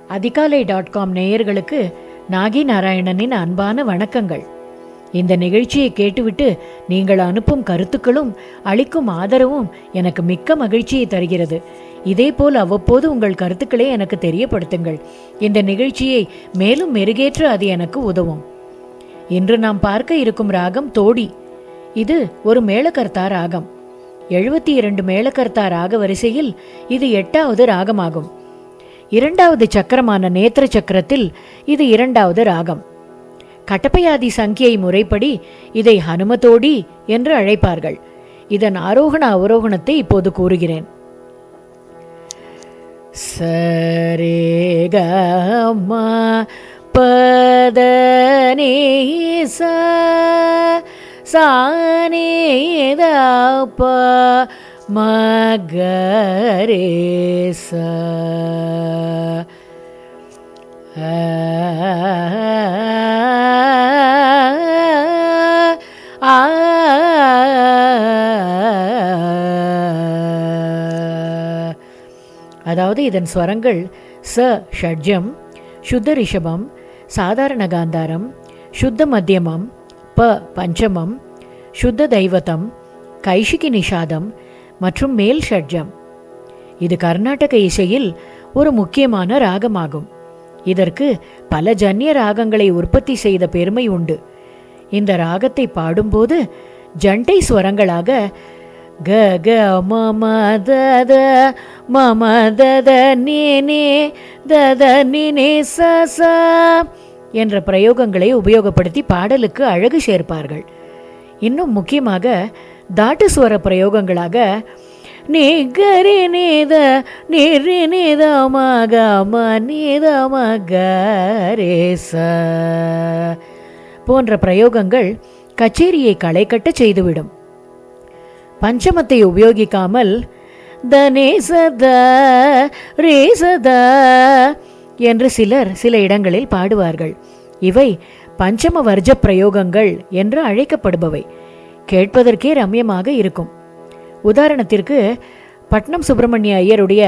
அதிகாலை dot com நேயர்களுக்கு நாகி நாராயணனின் அன்பான வணக்கங்கள் இந்த நிகழ்ச்சியை கேட்டுவிட்டு நீங்கள் அனுப்பும் கருத்துக்களும் அளிக்கும் ஆதரவும் எனக்கு மிக்க மகிழ்ச்சியை தருகிறது இதேபோல் அவ்வப்போது உங்கள் கருத்துக்களை எனக்கு தெரியப்படுத்துங்கள் இந்த நிகழ்ச்சியை மேலும் மெருகேற்ற அது எனக்கு உதவும் இன்று நாம் பார்க்க இருக்கும் ராகம் தோடி இது ஒரு மேளகர்த்தா ராகம் எழுபத்தி இரண்டு மேளகர்த்தா ராக வரிசையில் இது எட்டாவது ராகமாகும் இரண்டாவது சக்கரமான நேத்திர சக்கரத்தில் இது இரண்டாவது ராகம் கட்டப்பயாதி சங்கியை முறைப்படி இதை ஹனுமதோடி என்று அழைப்பார்கள் இதன் ஆரோகண அவரோகணத்தை இப்போது கூறுகிறேன் சரிகமா பதனே சா சானேதப்ப மகரே சா அதாவது இதன் ஸ்வரங்கள் ச ஷட்ஜம் சுத்த ரிஷபம் சாதாரண காந்தாரம் சுத்த மத்தியமம் ப பஞ்சமம் சுத்த தெய்வதம் கைஷிகி நிஷாதம் மற்றும் மேல் ஷட்ஜம் இது கர்நாடக இசையில் ஒரு முக்கியமான ராகமாகும் இதற்கு பல ஜன்ய ராகங்களை உற்பத்தி செய்த பெருமை உண்டு இந்த ராகத்தை பாடும்போது ஜண்டை ஸ்வரங்களாக க க மம தத மம தத நே நே தத நே நே ச ச என்ற பிரயோகங்களை உபயோகப்படுத்தி பாடலுக்கு அழகு சேர்ப்பார்கள் இன்னும் முக்கியமாக தாட்டு ஸ்வர பிரயோகங்களாக நே கரே நேத நேரே நேத மக ம நேத மக ரே ச போன்ற பிரயோகங்கள் கச்சேரியை களை கட்ட செய்துவிடும் பஞ்சமத்தை உபயோகிக்காமல் த நேசத ரேசத என்று சிலர் சில இடங்களில் பாடுவார்கள் இவை பஞ்சம வர்ஜ பிரயோகங்கள் என்று அழைக்கப்படுபவை கேட்பதற்கே ரம்யமாக இருக்கும் உதாரணத்திற்கு பட்னம் சுப்பிரமணிய ஐயருடைய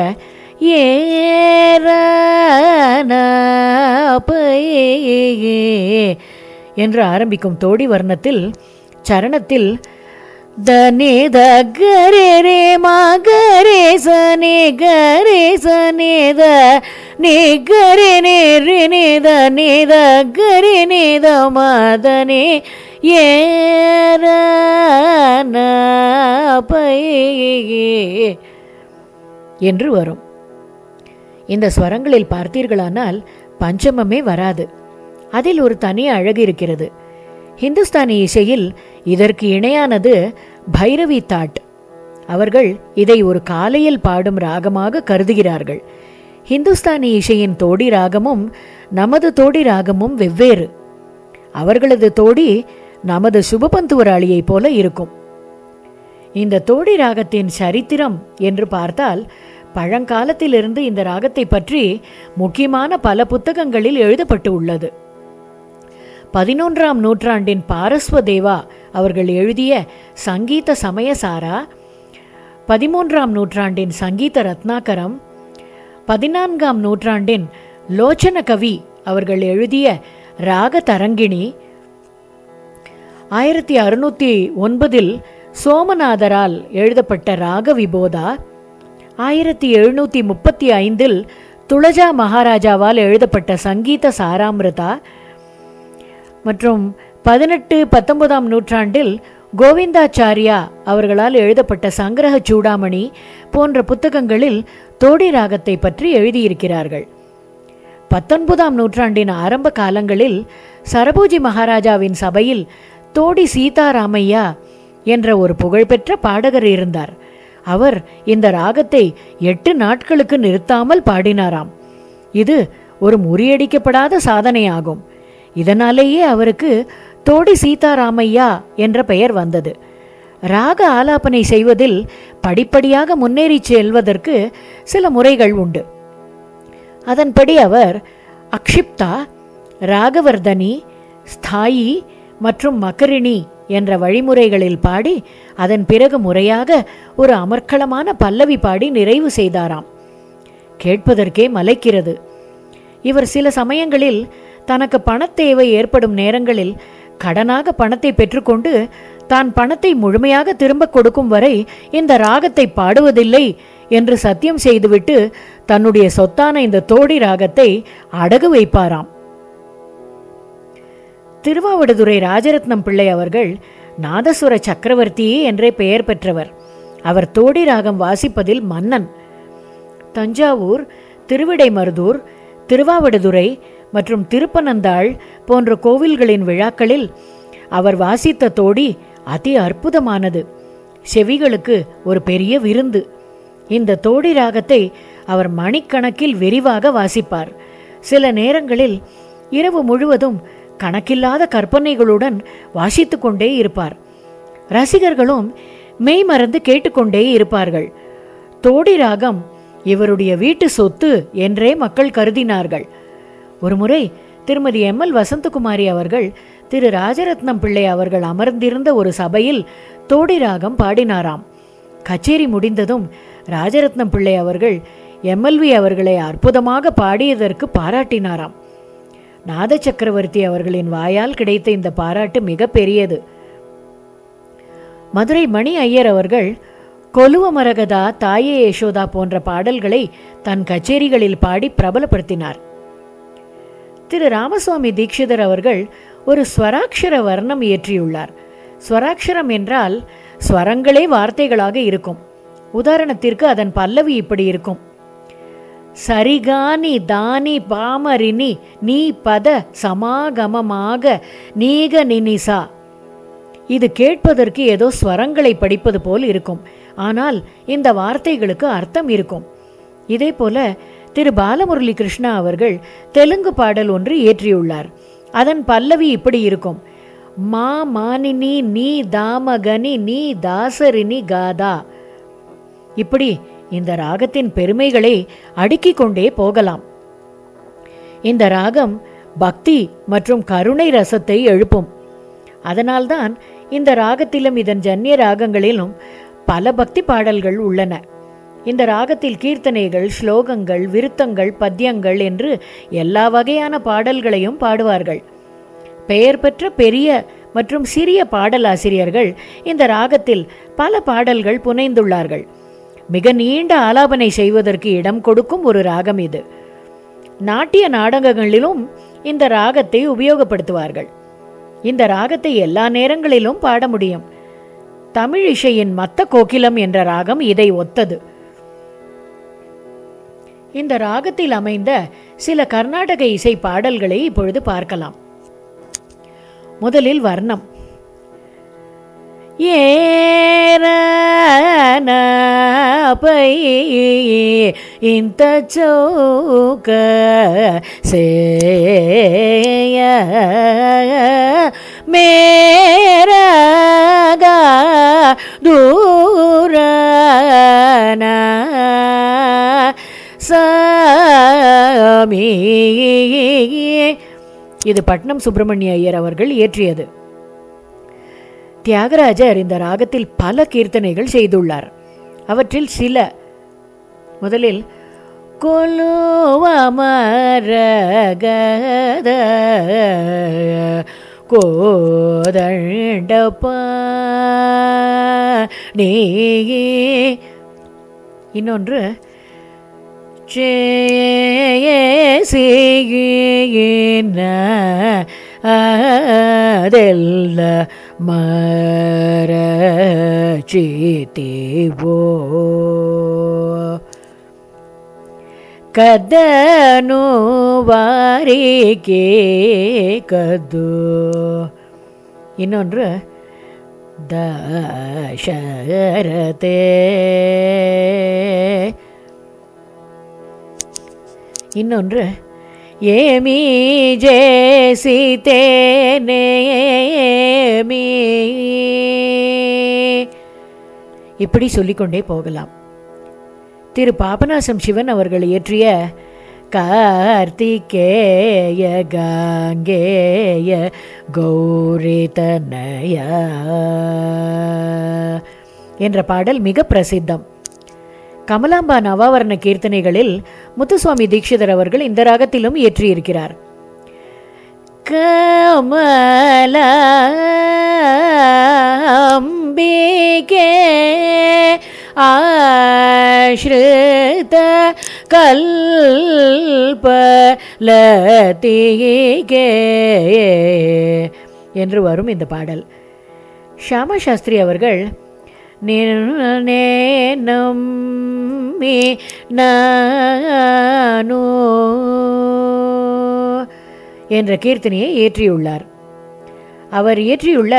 ஏ என்று ஆரம்பிக்கும் தோடி வர்ணத்தில் சரணத்தில் த நே த கரே ரே மா கரே ச நே கரே ச நே த நே கரே நே ரே நே த நே த கரே நே த மா த நே ஏ ர ந பை என்று வரும் இந்த ஸ்வரங்களில் பார்த்தீர்களானால் பஞ்சமமே வராது அதில் ஒரு தனி அழகு இருக்கிறது ஹிந்துஸ்தானி இசையில் இதற்கு இணையானது பைரவி தாட் அவர்கள் இதை ஒரு காலையில் பாடும் ராகமாக கருதுகிறார்கள் ஹிந்துஸ்தானி இசையின் தோடி ராகமும் நமது தோடி ராகமும் வெவ்வேறு அவர்களது தோடி நமது சுபபந்துவராளியைப் போல இருக்கும் இந்த தோடி ராகத்தின் சரித்திரம் என்று பார்த்தால் பழங்காலத்திலிருந்து இந்த ராகத்தை பற்றி முக்கியமான பல புத்தகங்களில் எழுதப்பட்டு உள்ளது பதினொன்றாம் நூற்றாண்டின் பாரஸ்வதேவா அவர்கள் எழுதிய சங்கீத சமயசாரா பதிமூன்றாம் நூற்றாண்டின் சங்கீத ரத்னாகரம் பதினான்காம் நூற்றாண்டின் லோச்சன கவி அவர்கள் எழுதிய ராக தரங்கிணி ஆயிரத்தி அறுநூத்தி ஒன்பதில் சோமநாதரால் எழுதப்பட்ட ராக விபோதா ஆயிரத்தி எழுநூற்றி முப்பத்தி ஐந்தில் துளஜா மகாராஜாவால் எழுதப்பட்ட சங்கீத சாராமிருதா மற்றும் பதினெட்டு பத்தொன்பதாம் நூற்றாண்டில் கோவிந்தாச்சாரியா அவர்களால் எழுதப்பட்ட சங்கிரக சூடாமணி போன்ற புத்தகங்களில் தோடி ராகத்தை பற்றி எழுதியிருக்கிறார்கள் பத்தொன்பதாம் நூற்றாண்டின் ஆரம்ப காலங்களில் சரபோஜி மகாராஜாவின் சபையில் தோடி சீதாராமையா என்ற ஒரு புகழ்பெற்ற பாடகர் இருந்தார் அவர் இந்த ராகத்தை எட்டு நாட்களுக்கு நிறுத்தாமல் பாடினாராம் இது ஒரு முறியடிக்கப்படாத சாதனையாகும் இதனாலேயே அவருக்கு தோடி சீதாராமையா என்ற பெயர் வந்தது ராக ஆலாபனை செய்வதில் படிப்படியாக முன்னேறி செல்வதற்கு சில முறைகள் உண்டு அதன்படி அவர் அக்ஷிப்தா ராகவர்தனி ஸ்தாயி மற்றும் மக்கரிணி என்ற வழிமுறைகளில் பாடி அதன் பிறகு முறையாக ஒரு அமர்க்களமான பல்லவி பாடி நிறைவு செய்தாராம் கேட்பதற்கே மலைக்கிறது இவர் சில சமயங்களில் தனக்கு பணத்தேவை ஏற்படும் நேரங்களில் கடனாக பணத்தை பெற்றுக்கொண்டு தான் பணத்தை முழுமையாக திரும்ப கொடுக்கும் வரை இந்த ராகத்தை பாடுவதில்லை என்று சத்தியம் செய்துவிட்டு தன்னுடைய சொத்தான இந்த தோடி ராகத்தை அடகு வைப்பாராம் திருவாவடுதுறை ராஜரத்னம் பிள்ளை அவர்கள் நாதசுர சக்கரவர்த்தி என்றே பெயர் பெற்றவர் அவர் தோடி ராகம் வாசிப்பதில் மன்னன் தஞ்சாவூர் திருவிடைமருதூர் திருவாவடுதுறை மற்றும் திருப்பனந்தாள் போன்ற கோவில்களின் விழாக்களில் அவர் வாசித்த தோடி அதி அற்புதமானது செவிகளுக்கு ஒரு பெரிய விருந்து இந்த தோடி ராகத்தை அவர் மணிக்கணக்கில் விரிவாக வாசிப்பார் சில நேரங்களில் இரவு முழுவதும் கணக்கில்லாத கற்பனைகளுடன் வாசித்துக் கொண்டே இருப்பார் ரசிகர்களும் மெய் மறந்து கேட்டுக்கொண்டே இருப்பார்கள் தோடி ராகம் இவருடைய வீட்டு சொத்து என்றே மக்கள் கருதினார்கள் ஒருமுறை திருமதி எம் எல் வசந்தகுமாரி அவர்கள் திரு ராஜரத்னம் பிள்ளை அவர்கள் அமர்ந்திருந்த ஒரு சபையில் தோடி ராகம் பாடினாராம் கச்சேரி முடிந்ததும் ராஜரத்னம் பிள்ளை அவர்கள் எம்எல்வி அவர்களை அற்புதமாக பாடியதற்கு பாராட்டினாராம் நாத சக்கரவர்த்தி அவர்களின் வாயால் கிடைத்த இந்த பாராட்டு மிக பெரியது மதுரை மணி ஐயர் அவர்கள் கொலுவ மரகதா தாயே யசோதா போன்ற பாடல்களை தன் கச்சேரிகளில் பாடி பிரபலப்படுத்தினார் திரு ராமசுவாமி தீட்சிதர் அவர்கள் ஒரு ஸ்வராட்சர வர்ணம் இயற்றியுள்ளார் ஸ்வராட்சரம் என்றால் ஸ்வரங்களே வார்த்தைகளாக இருக்கும் உதாரணத்திற்கு அதன் பல்லவி இப்படி இருக்கும் சரிகானி தானி பாமரினி நீ பத சமாகமமாக நீக நினிசா இது கேட்பதற்கு ஏதோ ஸ்வரங்களை படிப்பது போல் இருக்கும் ஆனால் இந்த வார்த்தைகளுக்கு அர்த்தம் இருக்கும் இதே போல திரு பாலமுரளி கிருஷ்ணா அவர்கள் தெலுங்கு பாடல் ஒன்று இயற்றியுள்ளார் அதன் பல்லவி இப்படி இருக்கும் மா மானினி நீ தாமகனி நீ தாசரினி காதா இப்படி இந்த ராகத்தின் பெருமைகளை அடுக்கிக் கொண்டே போகலாம் இந்த ராகம் பக்தி மற்றும் கருணை ரசத்தை எழுப்பும் அதனால்தான் இந்த ராகத்திலும் இதன் ஜன்னிய ராகங்களிலும் பல பக்தி பாடல்கள் உள்ளன இந்த ராகத்தில் கீர்த்தனைகள் ஸ்லோகங்கள் விருத்தங்கள் பத்தியங்கள் என்று எல்லா வகையான பாடல்களையும் பாடுவார்கள் பெயர் பெற்ற பெரிய மற்றும் சிறிய பாடலாசிரியர்கள் இந்த ராகத்தில் பல பாடல்கள் புனைந்துள்ளார்கள் மிக நீண்ட ஆலாபனை செய்வதற்கு இடம் கொடுக்கும் ஒரு ராகம் இது நாட்டிய நாடகங்களிலும் இந்த ராகத்தை உபயோகப்படுத்துவார்கள் இந்த ராகத்தை எல்லா நேரங்களிலும் பாட முடியும் தமிழ் இசையின் மத்த கோகிலம் என்ற ராகம் இதை ஒத்தது இந்த ராகத்தில் அமைந்த சில கர்நாடக இசை பாடல்களை இப்பொழுது பார்க்கலாம் முதலில் வர்ணம் ஏரனபை ఇంత చౌక సేయ మేరగా దూరన சாமி இது பட்னம் சுப்பிரமணிய ஐயர் அவர்கள் இயற்றியது தியாகராஜர் இந்த ராகத்தில் பல கீர்த்தனைகள் செய்துள்ளார் அவற்றில் சில முதலில் கொலுவமரகத கோதண்டப்பா நீ இன்னொன்று சேசியின ಅದೆಲ್ಲ ಮರಚಿತಿವೋ ಕದನು ವಾರಿಕೆ ಕದ್ದು ಇನ್ನೊಂದು ದಶರತೆ இன்னொன்று ஏமி ஜேசித்தேனேமி இப்படி சொல்லிக்கொண்டே போகலாம் திரு பாபநாசம் சிவன் அவர்கள் இயற்றிய கார்த்திகேய காங்கேய கௌரி தனய என்ற பாடல் மிக பிரசித்தம் கமலாம்பா நவாவரண கீர்த்தனைகளில் முத்துசுவாமி தீட்சிதர் அவர்கள் இந்த ராகத்திலும் இயற்றியிருக்கிறார் கமலாம்பிகே ஆஸ்ருத கல்பலதிகே என்று வரும் இந்த பாடல் ஷியாமா சாஸ்திரி அவர்கள் நேனம் மீ நானோ என்ற கீர்த்தனையை இயற்றியுள்ளார் அவர் இயற்றியுள்ள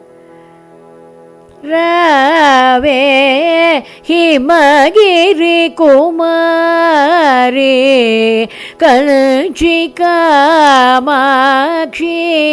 ராவே ஹிமகிரி குமாரி கஞ்சி காமாட்சி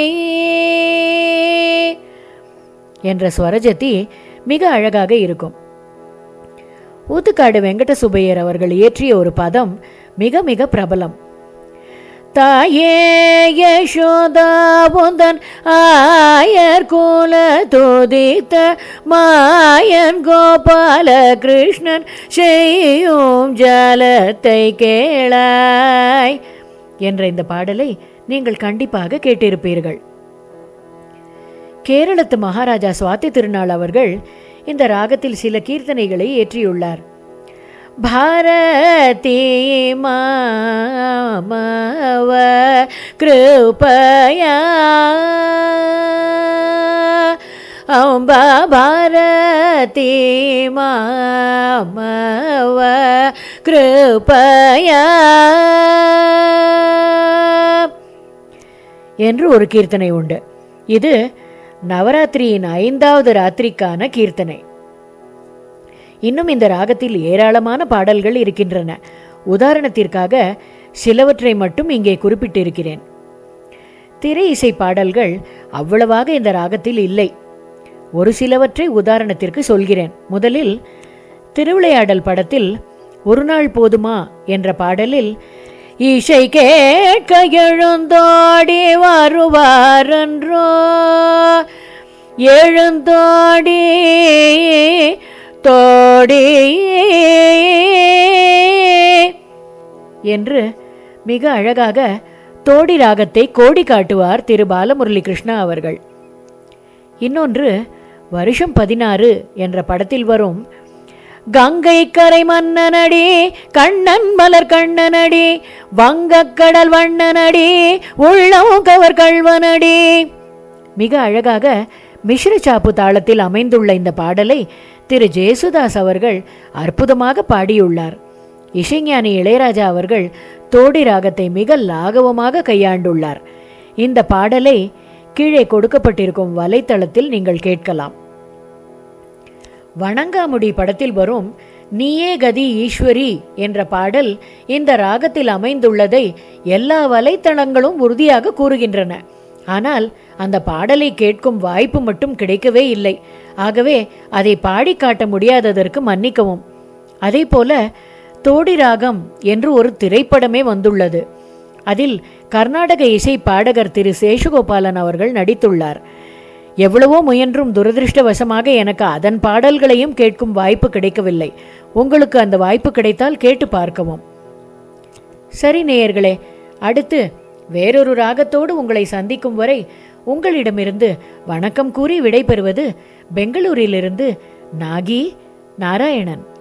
என்ற ஸ்வரஜதி மிக அழகாக இருக்கும் ஊத்துக்காடு வெங்கட சுப்பையர் அவர்கள் இயற்றிய ஒரு பதம் மிக மிக பிரபலம் தாயே யசோதா புந்தன் ஆயர் குல துதித்த மாயன் கோபால கிருஷ்ணன் செய்யும் ஜலத்தை கேளாய் என்ற இந்த பாடலை நீங்கள் கண்டிப்பாக கேட்டிருப்பீர்கள் கேரளத்து மகாராஜா சுவாதி திருநாள் அவர்கள் இந்த ராகத்தில் சில கீர்த்தனைகளை ஏற்றியுள்ளார் பாரதி மாமவ கிருபயா அம்பா பாரதி மாமவ கிருபயா என்று ஒரு கீர்த்தனை உண்டு இது நவராத்திரியின் ஐந்தாவது ராத்திரிக்கான கீர்த்தனை இன்னும் இந்த ராகத்தில் ஏராளமான பாடல்கள் இருக்கின்றன உதாரணத்திற்காக சிலவற்றை மட்டும் இங்கே குறிப்பிட்டிருக்கிறேன் திரை இசை பாடல்கள் அவ்வளவாக இந்த ராகத்தில் இல்லை ஒரு சிலவற்றை உதாரணத்திற்கு சொல்கிறேன் முதலில் திருவிளையாடல் படத்தில் ஒரு நாள் போதுமா என்ற பாடலில் இசை கேட்க எழுந்தோடி வருவாரன்றோ எழுந்தோடி தோடி என்று மிக அழகாக தோடி ராகத்தை கோடி காட்டுவார் திரு பாலமுரளி கிருஷ்ணா அவர்கள் இன்னொன்று வருஷம் பதினாறு என்ற படத்தில் வரும் கங்கை கரை மன்னனடி கண்ணன் மலர் கண்ணனடி வங்கக்கடல் வண்ணனடி உள்ளம் கவர் கள்வனடி மிக அழகாக மிஸ்ர சாப்பு தாளத்தில் அமைந்துள்ள இந்த பாடலை திரு ஜேசுதாஸ் அவர்கள் அற்புதமாக பாடியுள்ளார் இசைஞானி இளையராஜா அவர்கள் தோடி ராகத்தை மிக லாகவமாக கையாண்டுள்ளார் இந்த பாடலை கீழே கொடுக்கப்பட்டிருக்கும் வலைத்தளத்தில் நீங்கள் கேட்கலாம் வணங்காமுடி படத்தில் வரும் நீயே கதி ஈஸ்வரி என்ற பாடல் இந்த ராகத்தில் அமைந்துள்ளதை எல்லா வலைத்தளங்களும் உறுதியாக கூறுகின்றன ஆனால் அந்த பாடலை கேட்கும் வாய்ப்பு மட்டும் கிடைக்கவே இல்லை ஆகவே அதை பாடி காட்ட முடியாததற்கு மன்னிக்கவும் அதே போல தோடி ராகம் என்று ஒரு திரைப்படமே வந்துள்ளது அதில் கர்நாடக இசை பாடகர் திரு சேஷுகோபாலன் அவர்கள் நடித்துள்ளார் எவ்வளவோ முயன்றும் துரதிருஷ்டவசமாக எனக்கு அதன் பாடல்களையும் கேட்கும் வாய்ப்பு கிடைக்கவில்லை உங்களுக்கு அந்த வாய்ப்பு கிடைத்தால் கேட்டு பார்க்கவும் சரி நேயர்களே அடுத்து வேறொரு ராகத்தோடு உங்களை சந்திக்கும் வரை உங்களிடமிருந்து வணக்கம் கூறி விடைபெறுவது பெங்களூரிலிருந்து நாகி நாராயணன்